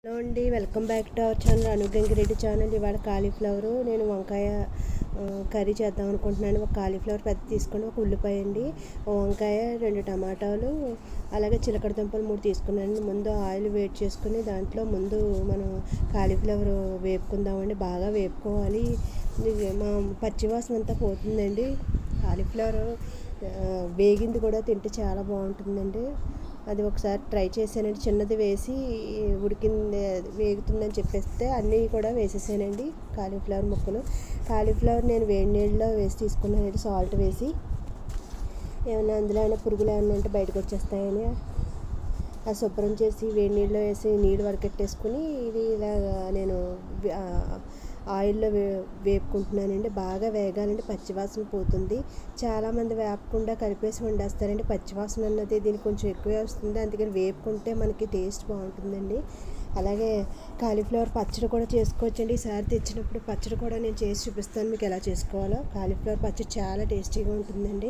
hello అండి welcome back to our channel Anugangireddy channel ఇవాళ cauliflower నేను వంకాయ ఆ, కర్రీ చేద్దాం అనుకుంటున్నాను ఒక కాలీఫ్లవర్ పెద్ద తీసుకొని ఒక ఉల్లిపాయ అండి ఒక వంకాయ రెండు టమాటాలు అలాగే చిలకడ దుంపలు మూడు తీసుకున్నాను ముందు ఆయిల్ వేడి చేసుకుని దాంట్లో ముందు మనం కాలీఫ్లవర్ వేపుకుందామండి బాగా వేపుకోవాలి ఇది మా పచ్చివాసన అంతా పోతుందండి కాలీఫ్లవర్ ఆ, వేగింది కూడా తింటే చాలా బాగుంటుందండి అది ఒకసారి ట్రై చేశానండి చిన్నది వేసి ఉడికింది వేగుతుందని చెప్పేస్తే అన్నీ కూడా వేసేసానండి కాలీఫ్లవర్ ముక్కలు కాలీఫ్లవర్ నేను వేడి నీళ్ళలో వేసి తీసుకున్నానండి సాల్ట్ వేసి ఏమైనా అందులో ఏమైనా పురుగులు ఏమైనా ఉంటే బయటకు వచ్చేస్తాయని అది శుభ్రం చేసి వేడి నీళ్ళలో వేసి నీళ్ళు వరకెట్టేసుకుని ఇది ఇలా నేను ఆ, ఆయిల్లో వే వేపుకుంటున్నానండి బాగా వేగాలండి పచ్చివాసన పోతుంది చాలామంది వేపకుండా కలిపేసి వండేస్తారండి పచ్చివాసన అన్నది దీనికి కొంచెం ఎక్కువే వస్తుంది అందుకని వేపుకుంటే మనకి టేస్ట్ బాగుంటుందండి అలాగే కాలీఫ్లవర్ పచ్చడి కూడా చేసుకోవచ్చండి ఈసారి తెచ్చినప్పుడు పచ్చడి కూడా నేను చేసి చూపిస్తాను మీకు ఎలా చేసుకోవాలో కాలీఫ్లవర్ పచ్చడి చాలా టేస్టీగా ఉంటుందండి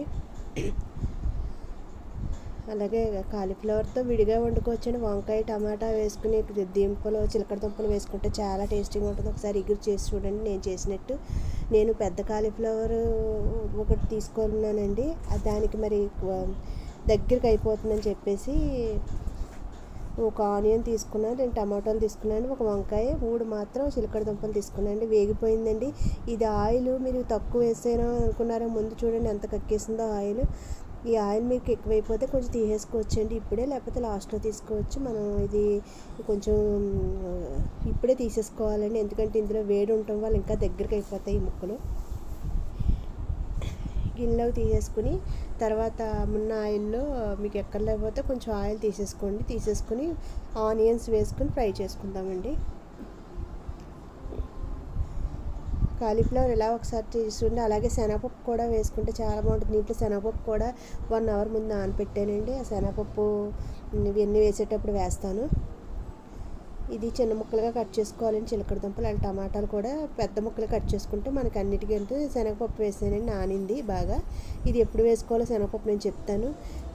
అలాగే కాలీఫ్లవర్తో విడిగా వండుకోవచ్చండి వంకాయ టమాటా వేసుకుని దింపలు చిలకడ దుంపలు వేసుకుంటే చాలా టేస్టీగా ఉంటుంది ఒకసారి ఎగురు చేసి చూడండి నేను చేసినట్టు నేను పెద్ద కాలీఫ్లవర్ ఒకటి తీసుకున్నానండి ఆ దానికి మరి దగ్గరికి అయిపోతుందని చెప్పేసి ఒక ఆనియన్ తీసుకున్నాను రెండు టమాటాలు తీసుకున్నాను ఒక వంకాయ మూడు మాత్రం చిలకడ దుంపలు తీసుకున్నాను వేగిపోయిందండి ఇది ఆయిల్ మీరు తక్కువ వేసానో అనుకున్నారో ముందు చూడండి ఎంత కక్కేసిందో ఆయిల్ ఈ ఆయిల్ మీకు ఎక్కువైపోతే కొంచెం తీసేసుకోవచ్చండి ఇప్పుడే లేకపోతే లాస్ట్లో తీసుకోవచ్చు మనం ఇది కొంచెం ఇప్పుడే తీసేసుకోవాలండి ఎందుకంటే ఇందులో వేడి ఉండటం వల్ల ఇంకా దగ్గరికి అయిపోతాయి ఈ ముక్కలు గిన్నెలోకి తీసేసుకుని తర్వాత మున్న ఆయిల్లో మీకు ఎక్కడ లేకపోతే కొంచెం ఆయిల్ తీసేసుకోండి తీసేసుకుని ఆనియన్స్ వేసుకుని ఫ్రై చేసుకుందామండి కాలీఫ్లవర్ ఇలా ఒకసారి తీసుకుంటే అలాగే శనగపప్పు కూడా వేసుకుంటే చాలా బాగుంటుంది దీంట్లో శనగపప్పు కూడా వన్ అవర్ ముందు నానపెట్టానండి ఆ శనగపప్పు ఇవన్నీ వేసేటప్పుడు వేస్తాను ఇది చిన్న ముక్కలుగా కట్ చేసుకోవాలండి చిలకడ దుంపలు అండ్ టమాటాలు కూడా పెద్ద ముక్కలు కట్ చేసుకుంటే మనకి అన్నిటికంటే శనగపప్పు వేసానండి నానింది బాగా ఇది ఎప్పుడు వేసుకోవాలో శనగపప్పు నేను చెప్తాను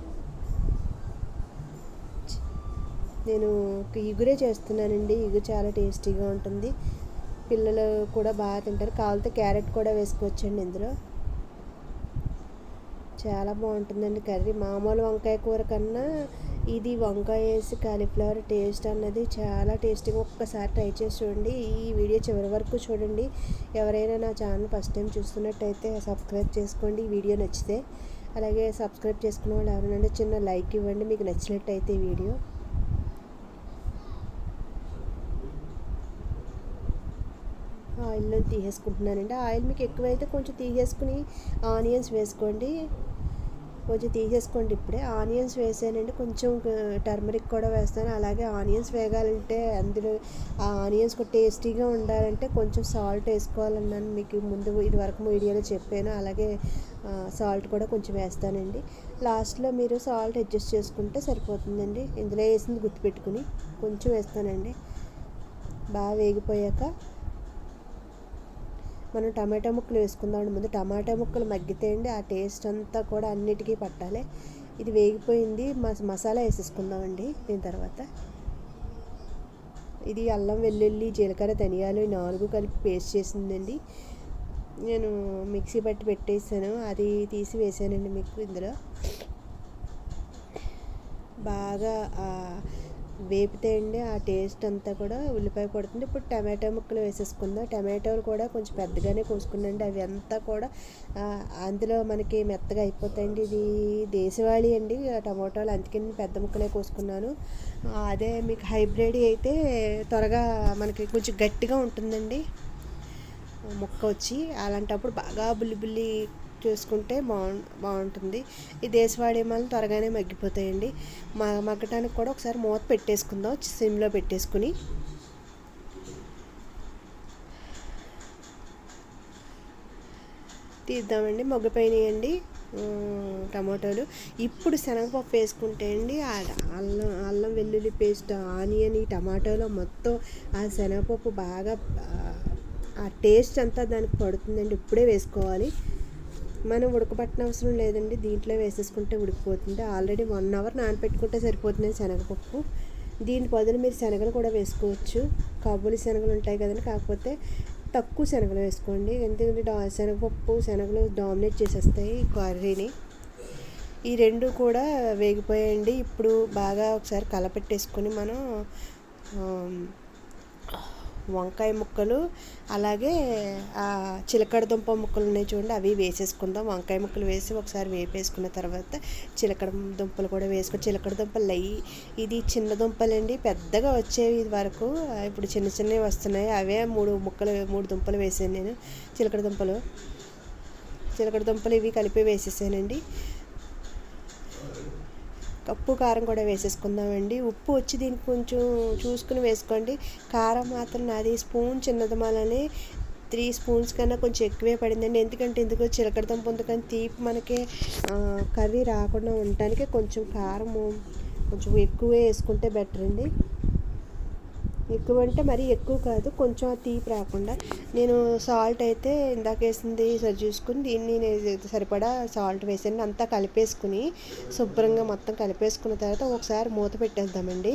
నేను ఇగురే చేస్తున్నానండి ఇగురు చాలా టేస్టీగా ఉంటుంది పిల్లలు కూడా బాగా తింటారు కావాలితే క్యారెట్ కూడా వేసుకోవచ్చండి ఇందులో చాలా బాగుంటుందండి కర్రీ మామూలు వంకాయ కూర కన్నా ఇది వంకాయ వేసి కాలీఫ్లవర్ టేస్ట్ అన్నది చాలా టేస్టీగా ఒక్కసారి ట్రై చేసి చూడండి ఈ వీడియో చివరి వరకు చూడండి ఎవరైనా నా ఛానల్ ఫస్ట్ టైం చూస్తున్నట్టయితే సబ్స్క్రైబ్ చేసుకోండి ఈ వీడియో నచ్చితే అలాగే సబ్స్క్రైబ్ చేసుకున్న వాళ్ళు ఎవరైనా చిన్న లైక్ ఇవ్వండి మీకు నచ్చినట్టయితే ఈ వీడియో ఆయిల్లో తీసేసుకుంటున్నానండి ఆయిల్ మీకు ఎక్కువైతే కొంచెం తీసేసుకుని ఆనియన్స్ వేసుకోండి కొంచెం తీసేసుకోండి ఇప్పుడే ఆనియన్స్ వేసానండి కొంచెం టర్మరిక్ కూడా వేస్తాను అలాగే ఆనియన్స్ వేగాలంటే అందులో ఆ ఆనియన్స్ కూడా టేస్టీగా ఉండాలంటే కొంచెం సాల్ట్ వేసుకోవాలన్నాను మీకు ముందు ఇది వరకు వీడియోలో చెప్పాను అలాగే సాల్ట్ కూడా కొంచెం వేస్తానండి లాస్ట్లో మీరు సాల్ట్ అడ్జస్ట్ చేసుకుంటే సరిపోతుందండి ఇందులో వేసింది గుర్తుపెట్టుకుని కొంచెం వేస్తానండి బాగా వేగిపోయాక మనం టమాటా ముక్కలు వేసుకుందాం ముందు టమాటా ముక్కలు మగ్గితే అండి ఆ టేస్ట్ అంతా కూడా అన్నిటికీ పట్టాలి ఇది వేగిపోయింది మస్ మసాలా వేసేసుకుందామండి దీని తర్వాత ఇది అల్లం వెల్లుల్లి జీలకర్ర ధనియాలు ఈ నాలుగు కలిపి పేస్ట్ చేసిందండి నేను మిక్సీ పట్టి పెట్టేసాను అది తీసి వేసానండి మీకు ఇందులో బాగా వేపితే అండి ఆ టేస్ట్ అంతా కూడా ఉల్లిపాయ పడుతుంది ఇప్పుడు టమాటా ముక్కలు వేసేసుకుందాం టమాటోలు కూడా కొంచెం పెద్దగానే కోసుకున్నాండి అవి అంతా కూడా అందులో మనకి మెత్తగా అయిపోతాయండి ఇది దేశవాళీ అండి టమాటోలు అందుకే నేను పెద్ద ముక్కలే కోసుకున్నాను అదే మీకు హైబ్రిడ్ అయితే త్వరగా మనకి కొంచెం గట్టిగా ఉంటుందండి ముక్క వచ్చి అలాంటప్పుడు బాగా బుల్లి బుల్లి చూసుకుంటే బాగు బాగుంటుంది ఈ దేశవాళీ ఏమాలు త్వరగానే మగ్గిపోతాయండి మా మగ్గటానికి కూడా ఒకసారి మూత పెట్టేసుకుందాం సిమ్లో పెట్టేసుకుని తీద్దామండి మగ్గిపోయినాయండి టమాటోలు ఇప్పుడు శనగపప్పు వేసుకుంటే అండి అల్లం అల్లం వెల్లుల్లి పేస్ట్ ఆనియన్ ఈ టమాటోలో మొత్తం ఆ శనగపప్పు బాగా ఆ టేస్ట్ అంతా దానికి పడుతుందండి ఇప్పుడే వేసుకోవాలి మనం ఉడకబట్టిన అవసరం లేదండి దీంట్లో వేసేసుకుంటే ఉడికిపోతుంది ఆల్రెడీ వన్ అవర్ నానపెట్టుకుంటే సరిపోతుంది శనగపప్పు దీని బదులు మీరు శనగలు కూడా వేసుకోవచ్చు కాబూలి శనగలు ఉంటాయి కదండి కాకపోతే తక్కువ శనగలు వేసుకోండి ఎందుకంటే డా శనగపప్పు శనగలు డామినేట్ చేసేస్తాయి ఈ కర్రీని ఈ రెండు కూడా వేగిపోయాయండి ఇప్పుడు బాగా ఒకసారి కలపెట్టేసుకొని మనం వంకాయ ముక్కలు అలాగే ఆ చిలకడ దుంప ముక్కలు ఉన్నాయి చూడండి అవి వేసేసుకుందాం వంకాయ ముక్కలు వేసి ఒకసారి వేపేసుకున్న తర్వాత చిలకడ దుంపలు కూడా వేసుకొని చిలకడ దుంపలు అయ్యి ఇది చిన్న దుంపలండి పెద్దగా వచ్చేవి ఇది వరకు ఇప్పుడు చిన్న చిన్నవి వస్తున్నాయి అవే మూడు ముక్కలు మూడు దుంపలు వేసాను నేను చిలకడ దుంపలు చిలకడ దుంపలు ఇవి కలిపి వేసేసానండి ఉప్పు కారం కూడా వేసేసుకుందామండి ఉప్పు వచ్చి దీనికి కొంచెం చూసుకుని వేసుకోండి కారం మాత్రం నాది స్పూన్ చిన్నదమాలని త్రీ స్పూన్స్ కన్నా కొంచెం ఎక్కువే పడిందండి ఎందుకంటే ఎందుకో చిలకడ దుంప ఉంది కానీ తీపి మనకి కర్రీ రాకుండా ఉండటానికి కొంచెం కారము కొంచెం ఎక్కువే వేసుకుంటే బెటర్ అండి ఎక్కువ అంటే మరీ ఎక్కువ కాదు కొంచెం తీపి రాకుండా నేను సాల్ట్ అయితే ఇందాక వేసింది సరి చూసుకుని దీన్ని నేను సరిపడా సాల్ట్ వేసాను అంతా కలిపేసుకుని శుభ్రంగా మొత్తం కలిపేసుకున్న తర్వాత ఒకసారి మూత పెట్టేద్దామండి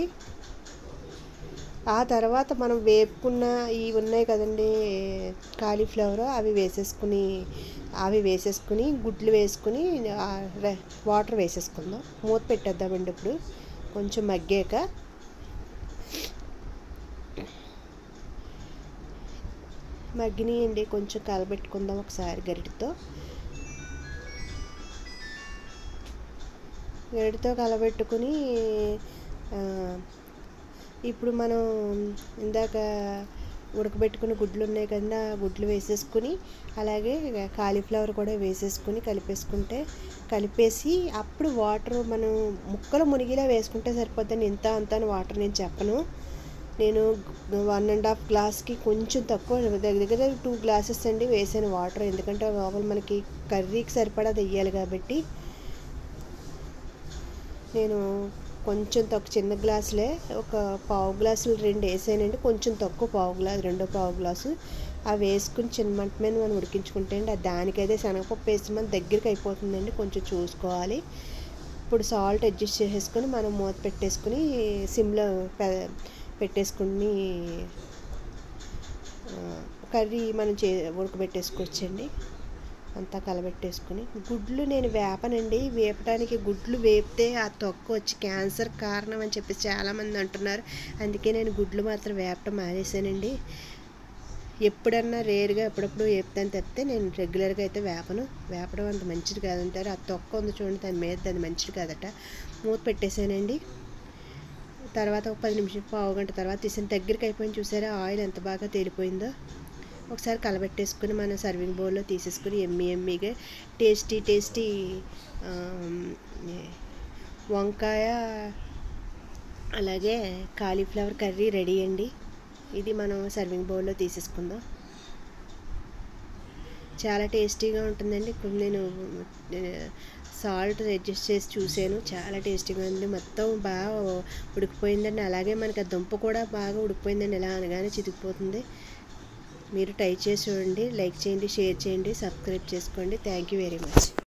ఆ తర్వాత మనం వేపుకున్న ఇవి ఉన్నాయి కదండి కాలీఫ్లవర్ అవి వేసేసుకుని అవి వేసేసుకుని గుడ్లు వేసుకుని వాటర్ వేసేసుకుందాం మూత పెట్టేద్దామండి ఇప్పుడు కొంచెం మగ్గాక మగ్గినాయండి కొంచెం కలబెట్టుకుందాం ఒకసారి గరిటతో గరిటతో కలబెట్టుకుని ఇప్పుడు మనం ఇందాక ఉడకబెట్టుకున్న గుడ్లు ఉన్నాయి కదా ఆ గుడ్లు వేసేసుకుని అలాగే కాలీఫ్లవర్ కూడా వేసేసుకుని కలిపేసుకుంటే కలిపేసి అప్పుడు వాటర్ మనం ముక్కలు మునిగిలా వేసుకుంటే సరిపోద్దని ఇంత అంత అని వాటర్ నేను చెప్పను నేను వన్ అండ్ హాఫ్ గ్లాస్కి కొంచెం తక్కువ దగ్గర దగ్గర టూ గ్లాసెస్ అండి వేసాను వాటర్ ఎందుకంటే లోపల మనకి కర్రీకి సరిపడా వెయ్యాలి కాబట్టి నేను కొంచెం తక్కువ చిన్న గ్లాసులే ఒక పావు గ్లాసులు రెండు వేసానండి కొంచెం తక్కువ పావు గ్లాసు రెండో పావు గ్లాసు అవి వేసుకుని చిన్న మంట మీద మనం ఉడికించుకుంటే అండి దానికైతే శనగపప్పు వేసి మన దగ్గరికి అయిపోతుందండి కొంచెం చూసుకోవాలి ఇప్పుడు సాల్ట్ అడ్జస్ట్ చేసేసుకొని మనం మూత పెట్టేసుకుని సిమ్లో పెట్టేసుకుని కర్రీ మనం చే ఉడకబెట్టేసుకోవచ్చండి అంతా కలబెట్టేసుకుని గుడ్లు నేను వేపనండి వేపడానికి గుడ్లు వేపితే ఆ తొక్క వచ్చి క్యాన్సర్ కారణం అని చెప్పి చాలామంది అంటున్నారు అందుకే నేను గుడ్లు మాత్రం వేపటం మానేశానండి ఎప్పుడన్నా రేర్గా ఎప్పుడప్పుడు వేపుతాను తప్పితే నేను రెగ్యులర్గా అయితే వేపను వేపడం అంత మంచిది కాదంటారు ఆ తొక్క ఉంది చూడండి దాని మీద దాని మంచిది కాదట మూత పెట్టేశానండి తర్వాత ఒక పది నిమిషం పావు గంట తర్వాత తీసిన దగ్గరికి అయిపోయింది చూసారా ఆయిల్ ఎంత బాగా తేలిపోయిందో ఒకసారి కలబెట్టేసుకుని మనం సర్వింగ్ బౌల్లో తీసేసుకుని ఎమ్మి ఎమ్మిగా టేస్టీ టేస్టీ వంకాయ అలాగే కాలీఫ్లవర్ కర్రీ రెడీ అండి ఇది మనం సర్వింగ్ బౌల్లో తీసేసుకుందాం చాలా టేస్టీగా ఉంటుందండి నేను సాల్ట్ అడ్జస్ట్ చేసి చూసాను చాలా టేస్టీగా ఉంది మొత్తం బాగా ఉడికిపోయిందండి అలాగే మనకి ఆ దుంప కూడా బాగా ఉడికిపోయిందండి ఎలా అనగానే చితికిపోతుంది మీరు ట్రై చేసి చూడండి లైక్ చేయండి షేర్ చేయండి సబ్స్క్రైబ్ చేసుకోండి థ్యాంక్ యూ వెరీ మచ్